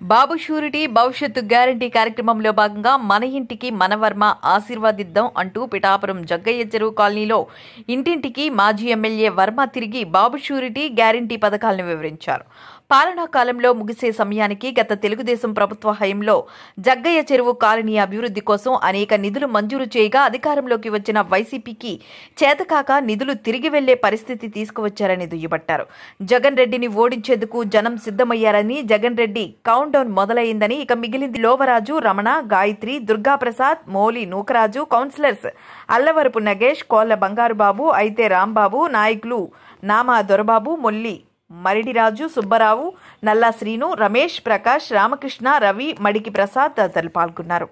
బాబు surety భవిష్యత్తు guarantee కార్యక్రమంలో భాగంగా మన ఇంటికి మన వర్మ ఆశీర్వాదిద్దాం అంటూ పిఠాపురం జగ్గయ్య చెరువు కాలనీలో ఇంటింటికి మాజీ ఎమ్మెల్యే వర్మ తిరిగి బాబు షూరిటీ గ్యారంటీ పథకాలను వివరించారు పాలనా కాలంలో ముగిసే సమయానికి గత తెలుగుదేశం ప్రభుత్వ హయంలో జగ్గయ్య చెరువు కాలనీ అభివృద్ధి కోసం అనేక నిధులు మంజూరు చేయగా అధికారంలోకి వచ్చిన వైసీపీకి చేతకాక నిధులు తిరిగి వెళ్లే పరిస్థితి తీసుకువచ్చారని దుయ్యబట్టారు జగన్ రెడ్డిని ఓడించేందుకు జనం సిద్ధమయ్యారని జగన్ రెడ్డి కౌంట్ డౌన్ మొదలైందని ఇక మిగిలింది లోవరాజు రమణ గాయత్రి దుర్గాప్రసాద్ మోలి నూకరాజు కౌన్సిలర్స్ అల్లవరపు నగేష్ కోళ్ల బంగారుబాబు అయితే రాంబాబు నాయకులు నామా దొరబాబు మొల్లి మరిడిరాజు సుబ్బరావు నల్లా శ్రీను రమేష్ ప్రకాష్ రామకృష్ణ రవి మడికి ప్రసాద్ తదితరులు పాల్గొన్నారు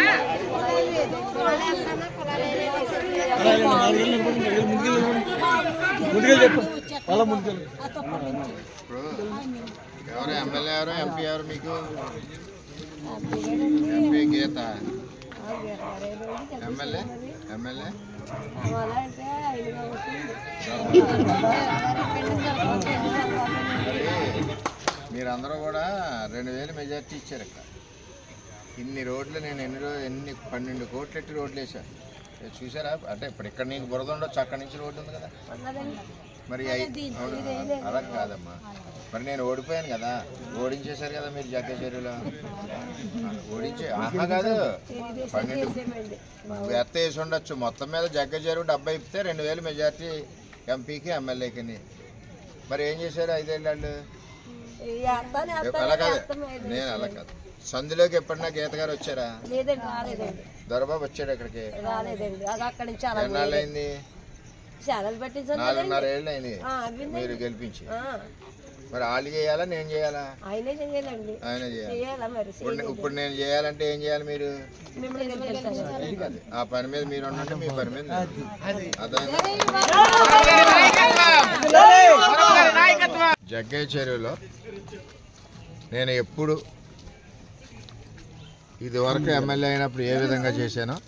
ముందుకెళ్ళి చెప్పు వాళ్ళ ముందుకెళ్ళి ఇప్పుడు ఎవరు ఎమ్మెల్యే ఎవరు ఎంపీ ఎవరు మీకు ఎంపీ గీత ఎమ్మెల్యే ఎమ్మెల్యే మీరందరూ కూడా రెండు వేలు మెజార్టీ ఇచ్చారు ఇక్కడ ఇన్ని రోడ్లు నేను ఎన్ని రో ఎన్ని పన్నెండు కోట్లు ఎట్టి రోడ్లు వేసాను ఇది చూసారా అంటే ఇప్పుడు ఇక్కడ నీకు బురద ఉండొచ్చు అక్కడి నుంచి రోడ్డు ఉంది కదా మరి అయి- అవును, అలా కాదమ్మా మరి నేను ఓడిపోయాను కదా ఓడించేశారు కదా మీరు జగ్గ చెరువులో ఓడించే ఆహా కాదు పన్నెండు ఎత్త వేసి ఉండొచ్చు మొత్తం మీద జగ్గ చెరువు డెబ్బై ఇప్పితే రెండు వేలు మెజార్టీ ఎంపీకి ఎమ్మెల్యేకి మరి ఏం చేశారు ఐదేళ్ళు వాళ్ళు అలా కాదు నేను అలా కాదు సందులోకి ఎప్పుడన్నా గీత గారు వచ్చారా లేదండి రాలేదండి దొరబాబు వచ్చాడు ఇక్కడికి రాలేదండి అది అక్కడి నుంచి అలా ఎన్నాళ్ళు అయింది ఛానల్ పెట్టించాను నాలుగున్నర ఏళ్ళు అయింది ఆ, అవ్వింది. మీరు గెలిపించి ఆ, మరి వాళ్ళు చేయాలా నేను చేయాలా ఆయనే చెయ్యాలండి ఆయన చేయాలి చెయ్యాలా మరి ఇప్పుడు నే- ఇప్పుడు నేను చేయాలంటే ఏం చేయాలి మీరు మిమ్మల్ని గెలిపించాలి అది. ఆ పని మీద మీరు ఉండండి మీ పని మీద నేను. అర్థమైందా? జగ్గయ్య చెరువులో నేను ఎప్పుడు ఇది వరకు ఎమ్మెల్యే అయినప్పుడు ఏ విధంగా చేశానో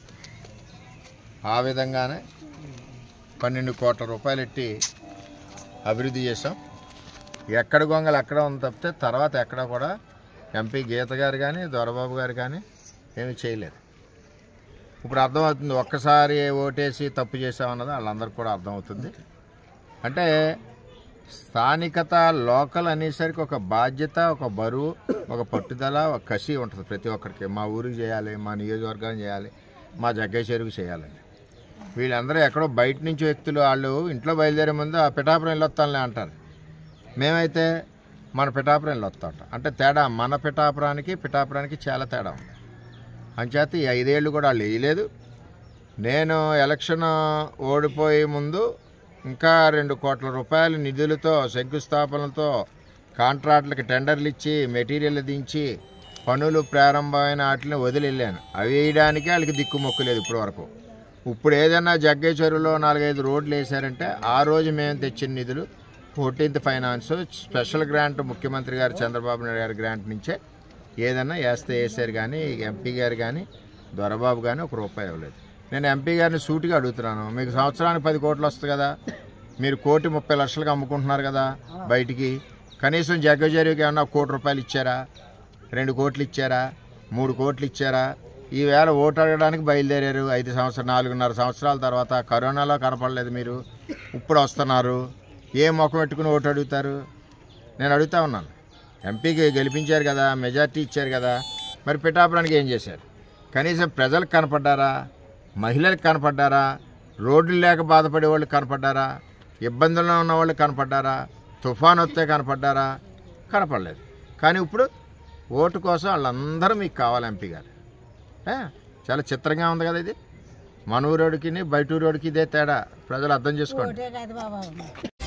ఆ విధంగానే పన్నెండు కోట్ల రూపాయలు ఎట్టి అభివృద్ధి చేసాం ఎక్కడ గొంగలు ఎక్కడ ఉంది తప్పితే తర్వాత ఎక్కడ కూడా ఎంపీ గీత గారు కానీ దొరబాబు గారు కానీ ఏమీ చేయలేదు ఇప్పుడు అర్థమవుతుంది ఒక్కసారి ఓటేసి తప్పు చేసామన్నది వాళ్ళందరికీ కూడా అర్థమవుతుంది అంటే స్థానికత లోకల్ అనేసరికి ఒక బాధ్యత ఒక బరువు ఒక పట్టుదల ఒక కసి ఉంటుంది ప్రతి ఒక్కరికి మా ఊరికి చేయాలి మా నియోజకవర్గానికి చేయాలి మా జగ్గయ్య చెరువుకి చేయాలని వీళ్ళందరూ ఎక్కడో బయట నుంచి వ్యక్తులు వాళ్ళు ఇంట్లో బయలుదేరే ముందు ఆ పిఠాపురం వెళ్ళొస్తానులే అంటారు మేమైతే మన పిఠాపురం వెళ్ళొస్తాం అంటే తేడా మన పిఠాపురానికి పిఠాపురానికి చాలా తేడా ఉంది అంచేత ఈ ఐదేళ్ళు కూడా వాళ్ళు వేయలేదు నేను ఎలక్షన్ ఓడిపోయే ముందు ఇంకా రెండు కోట్ల రూపాయల నిధులతో శంకుస్థాపనలతో కాంట్రాక్టులకి టెండర్లు ఇచ్చి మెటీరియల్ దించి పనులు ప్రారంభమైన వాటిని వదిలి వెళ్ళాను అవి వేయడానికి వాళ్ళకి దిక్కుమొక్కు లేదు ఇప్పటి వరకు ఇప్పుడు ఏదైనా జగ్గయ్య చెరువులో నాలుగైదు రోడ్లు వేశారంటే ఆ రోజు మేము తెచ్చిన నిధులు ఫోర్టీన్త్ ఫైనాన్స్ స్పెషల్ గ్రాంట్ ముఖ్యమంత్రి గారు చంద్రబాబు నాయుడు గారి గ్రాంట్ నుంచే ఏదన్నా వేస్తే వేసారు కానీ ఎంపీ గారు కానీ దొరబాబు కానీ ఒక రూపాయి ఇవ్వలేదు నేను ఎంపీ గారిని సూటిగా అడుగుతున్నాను మీకు సంవత్సరానికి పది కోట్లు వస్తుంది కదా మీరు కోటి ముప్పై లక్షలకు అమ్ముకుంటున్నారు కదా బయటికి కనీసం జగ్గజరీకి ఏమన్నా ఒక కోటి రూపాయలు ఇచ్చారా రెండు కోట్లు ఇచ్చారా మూడు కోట్లు ఇచ్చారా ఈవేళ ఓటు అడగడానికి బయలుదేరారు ఐదు సంవత్సరాలు నాలుగున్నర సంవత్సరాల తర్వాత కరోనాలో కనపడలేదు మీరు ఇప్పుడు వస్తున్నారు ఏ ముఖం పెట్టుకుని ఓటు అడుగుతారు నేను అడుగుతా ఉన్నాను ఎంపీకి గెలిపించారు కదా మెజార్టీ ఇచ్చారు కదా మరి పిఠాపురానికి ఏం చేశారు కనీసం ప్రజలకు కనపడ్డారా మహిళలకు కనపడ్డారా రోడ్లు లేక బాధపడే వాళ్ళు కనపడ్డారా ఇబ్బందుల్లో ఉన్న వాళ్ళు కనపడ్డారా తుఫాన్ వస్తే కనపడ్డారా కనపడలేదు కానీ ఇప్పుడు ఓటు కోసం వాళ్ళందరూ మీకు కావాలి ఎంపీ గారు ఏ? చాలా చిత్రంగా ఉంది కదా ఇది మన ఊరోడికి బయట ఊరోడికి ఇదే తేడా ప్రజలు అర్థం చేసుకోండి